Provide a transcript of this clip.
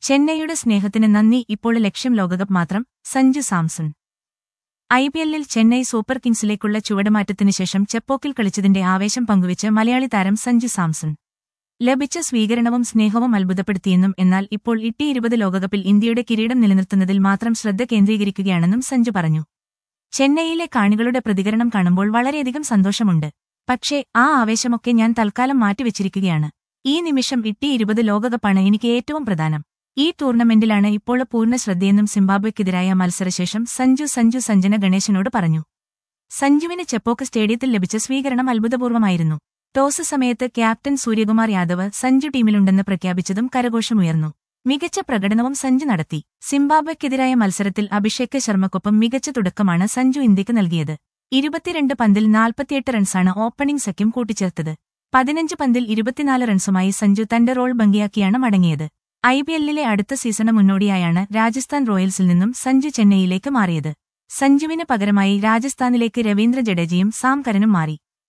ചെന്നൈയുടെ സ്നേഹത്തിന് നന്ദി ഇപ്പോൾ ലക്ഷ്യം ലോകകപ്പ് മാത്രം സഞ്ജു സാംസൺ ഐ പി എല്ലിൽ ചെന്നൈ സൂപ്പർ കിങ്സിലേക്കുള്ള ചുവടുമാറ്റത്തിന് ശേഷം ചെപ്പോക്കിൽ കളിച്ചതിന്റെ ആവേശം പങ്കുവച്ച് മലയാളി താരം സഞ്ജു സാംസൺ ലഭിച്ച സ്വീകരണവും സ്നേഹവും അത്ഭുതപ്പെടുത്തിയെന്നും എന്നാൽ ഇപ്പോൾ ഇട്ടി ഇരുപത് ലോകകപ്പിൽ ഇന്ത്യയുടെ കിരീടം നിലനിർത്തുന്നതിൽ മാത്രം ശ്രദ്ധ കേന്ദ്രീകരിക്കുകയാണെന്നും സഞ്ജു പറഞ്ഞു ചെന്നൈയിലെ കാണികളുടെ പ്രതികരണം കാണുമ്പോൾ വളരെയധികം സന്തോഷമുണ്ട് പക്ഷേ ആ ആവേശമൊക്കെ ഞാൻ തൽക്കാലം മാറ്റിവെച്ചിരിക്കുകയാണ് ഈ നിമിഷം ഇട്ടി ഇരുപത് ലോകകപ്പാണ് എനിക്ക് ഏറ്റവും പ്രധാനം ഈ ടൂർണമെന്റിലാണ് ഇപ്പോൾ പൂർണ്ണ ശ്രദ്ധയെന്നും സിംബാബ്വെക്കെതിരായ മത്സരശേഷം സഞ്ജു സഞ്ജു സഞ്ജന ഗണേശനോട് പറഞ്ഞു സഞ്ജുവിന് ചെപ്പോക്ക് സ്റ്റേഡിയത്തിൽ ലഭിച്ച സ്വീകരണം അത്ഭുതപൂർവ്വമായിരുന്നു ടോസ് സമയത്ത് ക്യാപ്റ്റൻ സൂര്യകുമാർ യാദവ് സഞ്ജു ടീമിലുണ്ടെന്ന് പ്രഖ്യാപിച്ചതും കരഘോഷമുയർന്നു മികച്ച പ്രകടനവും സഞ്ജു നടത്തി സിംബാബ്വെക്കെതിരായ മത്സരത്തിൽ അഭിഷേക് ശർമ്മക്കൊപ്പം മികച്ച തുടക്കമാണ് സഞ്ജു ഇന്ത്യക്ക് നൽകിയത് ഇരുപത്തിരണ്ട് പന്തിൽ നാൽപ്പത്തിയെട്ട് റൺസാണ് ഓപ്പണിംഗ് സഖ്യം കൂട്ടിച്ചേർത്തത് പതിനഞ്ച് പന്തിൽ ഇരുപത്തിനാല് റൺസുമായി സഞ്ജു തന്റെ റോൾ ഭംഗിയാക്കിയാണ് മടങ്ങിയത് ഐ പി എല്ലിലെ അടുത്ത സീസണ് മുന്നോടിയായാണ് രാജസ്ഥാൻ റോയൽസിൽ നിന്നും സഞ്ജു ചെന്നൈയിലേക്ക് മാറിയത് സഞ്ജുവിന് പകരമായി രാജസ്ഥാനിലേക്ക് രവീന്ദ്ര ജഡേജയും സാം കരനും മാറി